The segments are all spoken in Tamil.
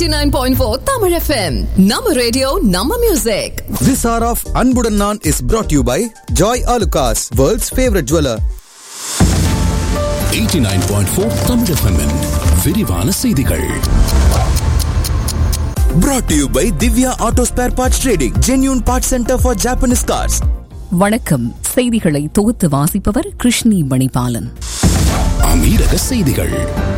89.4 Tamil FM. Nama radio, Nama music. This hour of Anbudan Naan is brought to you by Joy Alucas, world's favorite jeweler. 89.4 Tamil FM -இன் விரிவான செய்திகள் Brought to you by Divya Auto Spare Parts Trading, genuine parts center for Japanese cars. வணக்கம் செய்திகளை தொகுத்து வாசிப்பவர் கிருஷ்ணி மணிபாலன் அமீரக செய்திகள்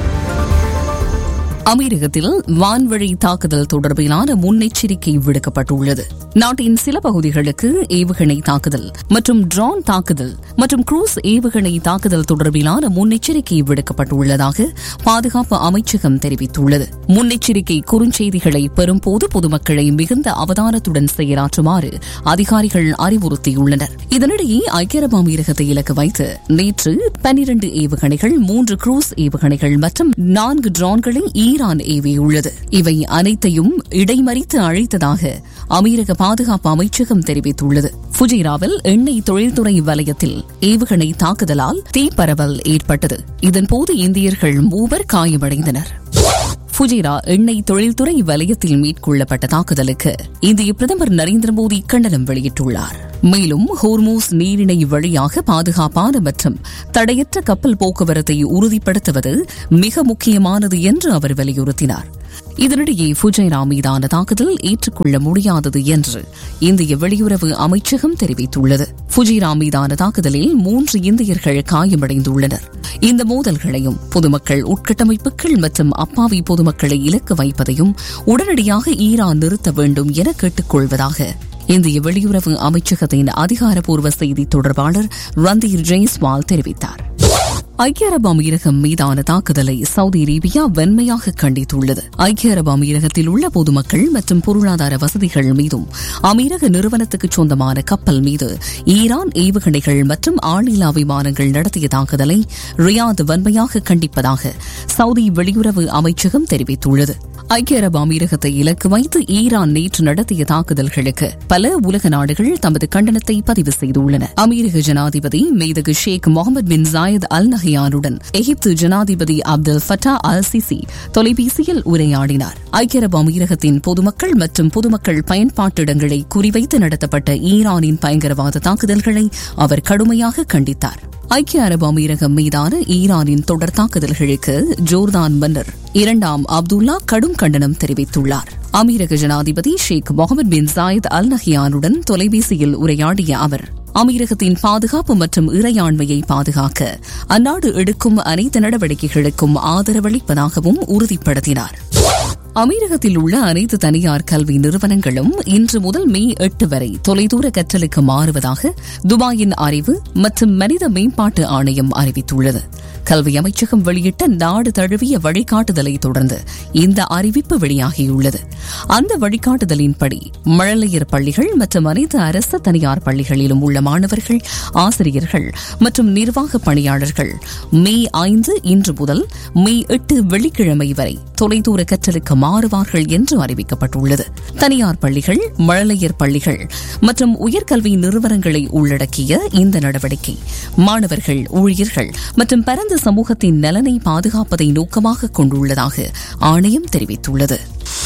அமீரகத்தில் வான்வழி தாக்குதல் தொடர்பிலான முன்னெச்சரிக்கை விடுக்கப்பட்டுள்ளது நாட்டின் சில பகுதிகளுக்கு ஏவுகணை தாக்குதல் மற்றும் ட்ரோன் தாக்குதல் மற்றும் குரூஸ் ஏவுகணை தாக்குதல் தொடர்பிலான முன்னெச்சரிக்கை விடுக்கப்பட்டுள்ளதாக பாதுகாப்பு அமைச்சகம் தெரிவித்துள்ளது முன்னெச்சரிக்கை குறுஞ்செய்திகளை பெறும்போது பொதுமக்களை மிகுந்த அவதானத்துடன் செயலாற்றுமாறு அதிகாரிகள் அறிவுறுத்தியுள்ளனர் இதனிடையே ஐக்கிய அரபு அமீரகத்தை இலக்கு வைத்து நேற்று பனிரண்டு ஏவுகணைகள் மூன்று குரூஸ் ஏவுகணைகள் மற்றும் நான்கு ட்ரோன்களை ஈரான் ஏவியுள்ளது இவை அனைத்தையும் இடைமறித்து அழைத்ததாக அமீரக பாதுகாப்பு அமைச்சகம் தெரிவித்துள்ளது ஃபுஜிராவில் எண்ணெய் தொழில்துறை வலயத்தில் ஏவுகணை தாக்குதலால் தீப்பரவல் ஏற்பட்டது இதன்போது இந்தியர்கள் மூவர் காயமடைந்தனர் ஃபுஜிரா எண்ணெய் தொழில்துறை வலயத்தில் மேற்கொள்ளப்பட்ட தாக்குதலுக்கு இந்திய பிரதமர் நரேந்திர மோடி கண்டனம் வெளியிட்டுள்ளார் மேலும் ஹோர்மூஸ் நீரிணை வழியாக பாதுகாப்பான மற்றும் தடையற்ற கப்பல் போக்குவரத்தை உறுதிப்படுத்துவது மிக முக்கியமானது என்று அவர் வலியுறுத்தினார் இதனிடையே ஃபுஜைரா மீதான தாக்குதல் ஏற்றுக்கொள்ள முடியாதது என்று இந்திய வெளியுறவு அமைச்சகம் தெரிவித்துள்ளது ஃபுஜிரா மீதான தாக்குதலில் மூன்று இந்தியர்கள் காயமடைந்துள்ளனர் இந்த மோதல்களையும் பொதுமக்கள் உட்கட்டமைப்புகள் மற்றும் அப்பாவி பொதுமக்களை இலக்கு வைப்பதையும் உடனடியாக ஈரான் நிறுத்த வேண்டும் என கேட்டுக்கொள்வதாக இந்திய வெளியுறவு அமைச்சகத்தின் அதிகாரப்பூர்வ செய்தி தொடர்பாளர் ரந்தீர் ஜெய்ஸ்வால் தெரிவித்தார் ஐக்கிய அரபு அமீரகம் மீதான தாக்குதலை சவுதி அரேபியா வெண்மையாக கண்டித்துள்ளது ஐக்கிய அரபு அமீரகத்தில் உள்ள பொதுமக்கள் மற்றும் பொருளாதார வசதிகள் மீதும் அமீரக நிறுவனத்துக்கு சொந்தமான கப்பல் மீது ஈரான் ஏவுகணைகள் மற்றும் ஆளில்லா விமானங்கள் நடத்திய தாக்குதலை ரியாத் வன்மையாக கண்டிப்பதாக சவுதி வெளியுறவு அமைச்சகம் தெரிவித்துள்ளது ஐக்கிய அரபு அமீரகத்தை இலக்கு வைத்து ஈரான் நேற்று நடத்திய தாக்குதல்களுக்கு பல உலக நாடுகள் தமது கண்டனத்தை பதிவு செய்துள்ளன அமீரக ஜனாதிபதி மேதகு ஷேக் முகமது பின் ஜாயத் அல் நஹியானுடன் எகிப்து ஜனாதிபதி அப்துல் ஃபட்டா அல் சிசி தொலைபேசியில் உரையாடினார் ஐக்கிய அரபு அமீரகத்தின் பொதுமக்கள் மற்றும் பொதுமக்கள் பயன்பாட்டிடங்களை குறிவைத்து நடத்தப்பட்ட ஈரானின் பயங்கரவாத தாக்குதல்களை அவர் கடுமையாக கண்டித்தார் ஐக்கிய அரபு அமீரகம் மீதான ஈரானின் தொடர் தாக்குதல்களுக்கு ஜோர்தான் மன்னர் இரண்டாம் அப்துல்லா கடும் கண்டனம் தெரிவித்துள்ளார் அமீரக ஜனாதிபதி ஷேக் முகமது பின் ஜாயத் அல் நஹியானுடன் தொலைபேசியில் உரையாடிய அவர் அமீரகத்தின் பாதுகாப்பு மற்றும் இறையாண்மையை பாதுகாக்க அந்நாடு எடுக்கும் அனைத்து நடவடிக்கைகளுக்கும் ஆதரவளிப்பதாகவும் உறுதிப்படுத்தினார் அமீரகத்தில் உள்ள அனைத்து தனியார் கல்வி நிறுவனங்களும் இன்று முதல் மே எட்டு வரை தொலைதூர கற்றலுக்கு மாறுவதாக துபாயின் அறிவு மற்றும் மனித மேம்பாட்டு ஆணையம் அறிவித்துள்ளது கல்வி அமைச்சகம் வெளியிட்ட நாடு தழுவிய வழிகாட்டுதலை தொடர்ந்து இந்த அறிவிப்பு வெளியாகியுள்ளது அந்த வழிகாட்டுதலின்படி மழலையர் பள்ளிகள் மற்றும் அனைத்து அரசு தனியார் பள்ளிகளிலும் உள்ள மாணவர்கள் ஆசிரியர்கள் மற்றும் நிர்வாக பணியாளர்கள் மே ஐந்து இன்று முதல் மே எட்டு வெள்ளிக்கிழமை வரை தொலைதூர கற்றலுக்கு மாறுவார்கள் என்று அறிவிக்கப்பட்டுள்ளது தனியார் பள்ளிகள் மழலையர் பள்ளிகள் மற்றும் உயர்கல்வி நிறுவனங்களை உள்ளடக்கிய இந்த நடவடிக்கை மாணவர்கள் ஊழியர்கள் மற்றும் பரந்த சமூகத்தின் நலனை பாதுகாப்பதை நோக்கமாக கொண்டுள்ளதாக ஆணையம் தெரிவித்துள்ளது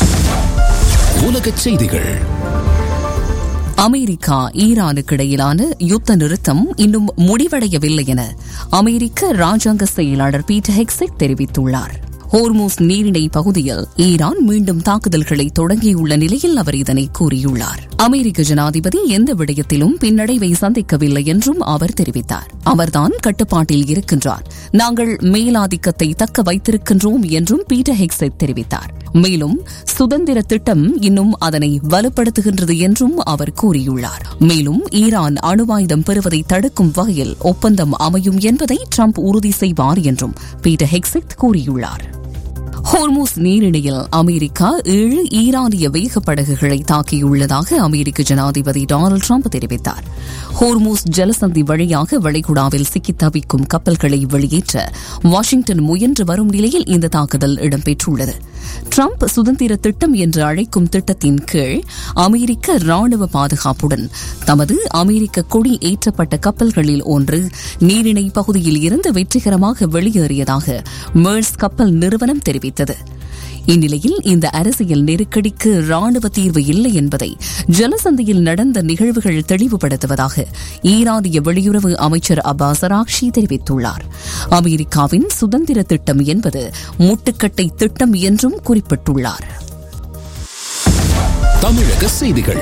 உலகச் செய்திகள் அமெரிக்கா ஈரானுக்கு இடையிலான யுத்த நிறுத்தம் இன்னும் முடிவடையவில்லை என அமெரிக்க ராஜாங்க செயலாளர் பீட்டர் ஹெக்ஸெக் தெரிவித்துள்ளார் ஹோர்மூஸ் நீரிணை பகுதியில் ஈரான் மீண்டும் தாக்குதல்களை தொடங்கியுள்ள நிலையில் அவர் இதனை கூறியுள்ளார் அமெரிக்க ஜனாதிபதி எந்த விடயத்திலும் பின்னடைவை சந்திக்கவில்லை என்றும் அவர் தெரிவித்தார் அவர்தான் கட்டுப்பாட்டில் இருக்கின்றார் நாங்கள் மேலாதிக்கத்தை தக்க வைத்திருக்கின்றோம் என்றும் பீட்டர் ஹெக்ஸெட் தெரிவித்தார் மேலும் சுதந்திர திட்டம் இன்னும் அதனை வலுப்படுத்துகின்றது என்றும் அவர் கூறியுள்ளார் மேலும் ஈரான் அணுவாயுதம் பெறுவதை தடுக்கும் வகையில் ஒப்பந்தம் அமையும் என்பதை ட்ரம்ப் உறுதி செய்வார் என்றும் பீட்டர் ஹெக்ஸெட் கூறியுள்ளார் ஹோர்மூஸ் நீரிணையில் அமெரிக்கா ஏழு ஈரானிய வேக படகுகளை தாக்கியுள்ளதாக அமெரிக்க ஜனாதிபதி டொனால்டு ட்ரம்ப் தெரிவித்தார் ஹோர்மூஸ் ஜலசந்தி வழியாக வளைகுடாவில் சிக்கித் தவிக்கும் கப்பல்களை வெளியேற்ற வாஷிங்டன் முயன்று வரும் நிலையில் இந்த தாக்குதல் இடம்பெற்றுள்ளது ட்ரம்ப் சுதந்திர திட்டம் என்று அழைக்கும் திட்டத்தின் கீழ் அமெரிக்க ராணுவ பாதுகாப்புடன் தமது அமெரிக்க கொடி ஏற்றப்பட்ட கப்பல்களில் ஒன்று நீரிணை பகுதியில் இருந்து வெற்றிகரமாக வெளியேறியதாக மேர்ஸ் கப்பல் நிறுவனம் தெரிவித்தது இந்நிலையில் இந்த அரசியல் நெருக்கடிக்கு ராணுவ தீர்வு இல்லை என்பதை ஜலசந்தையில் நடந்த நிகழ்வுகள் தெளிவுபடுத்துவதாக ஈரானிய வெளியுறவு அமைச்சர் அப்பாஸ் அராக்ஷி தெரிவித்துள்ளார் அமெரிக்காவின் சுதந்திர திட்டம் என்பது முட்டுக்கட்டை திட்டம் என்றும் குறிப்பிட்டுள்ளார் தமிழக செய்திகள்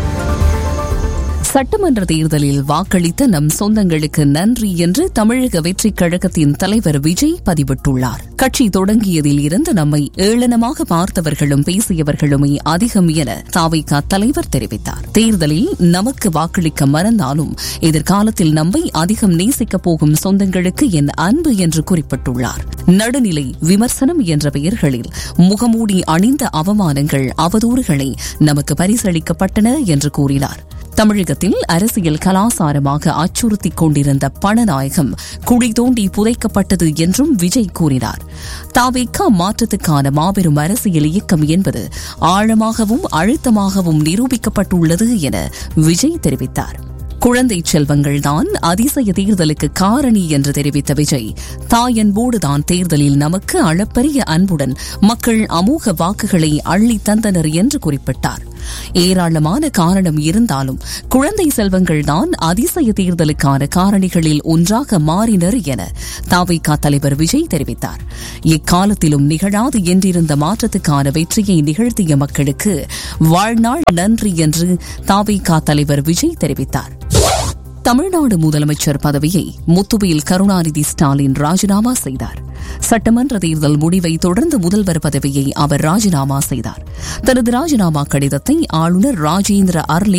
சட்டமன்ற தேர்தலில் வாக்களித்த நம் சொந்தங்களுக்கு நன்றி என்று தமிழக வெற்றிக் கழகத்தின் தலைவர் விஜய் பதிவிட்டுள்ளார் கட்சி தொடங்கியதில் இருந்து நம்மை ஏளனமாக பார்த்தவர்களும் பேசியவர்களுமே அதிகம் என தாவைக்கா தலைவர் தெரிவித்தார் தேர்தலில் நமக்கு வாக்களிக்க மறந்தாலும் எதிர்காலத்தில் நம்மை அதிகம் நேசிக்கப் போகும் சொந்தங்களுக்கு என் அன்பு என்று குறிப்பிட்டுள்ளார் நடுநிலை விமர்சனம் என்ற பெயர்களில் முகமூடி அணிந்த அவமானங்கள் அவதூறுகளை நமக்கு பரிசளிக்கப்பட்டன என்று கூறினார் தமிழகத்தில் அரசியல் கலாசாரமாக அச்சுறுத்திக் கொண்டிருந்த பணநாயகம் குழி தோண்டி புதைக்கப்பட்டது என்றும் விஜய் கூறினார் தாவேக்கா மாற்றத்துக்கான மாபெரும் அரசியல் இயக்கம் என்பது ஆழமாகவும் அழுத்தமாகவும் நிரூபிக்கப்பட்டுள்ளது என விஜய் தெரிவித்தார் குழந்தை செல்வங்கள்தான் அதிசய தேர்தலுக்கு காரணி என்று தெரிவித்த விஜய் தாயன்போடுதான் தேர்தலில் நமக்கு அளப்பரிய அன்புடன் மக்கள் அமோக வாக்குகளை அள்ளி தந்தனர் என்று குறிப்பிட்டார் ஏராளமான காரணம் இருந்தாலும் குழந்தை செல்வங்கள்தான் அதிசய தேர்தலுக்கான காரணிகளில் ஒன்றாக மாறினர் என தாவைக்கா தலைவர் விஜய் தெரிவித்தார் இக்காலத்திலும் நிகழாது என்றிருந்த மாற்றத்துக்கான வெற்றியை நிகழ்த்திய மக்களுக்கு வாழ்நாள் நன்றி என்று தாவைக்கா தலைவர் விஜய் தெரிவித்தார் தமிழ்நாடு முதலமைச்சர் பதவியை முத்துவேல் கருணாநிதி ஸ்டாலின் ராஜினாமா செய்தார் சட்டமன்ற தேர்தல் முடிவை தொடர்ந்து முதல்வர் பதவியை அவர் ராஜினாமா செய்தார் தனது ராஜினாமா கடிதத்தை ஆளுநர் ராஜேந்திர அர்லே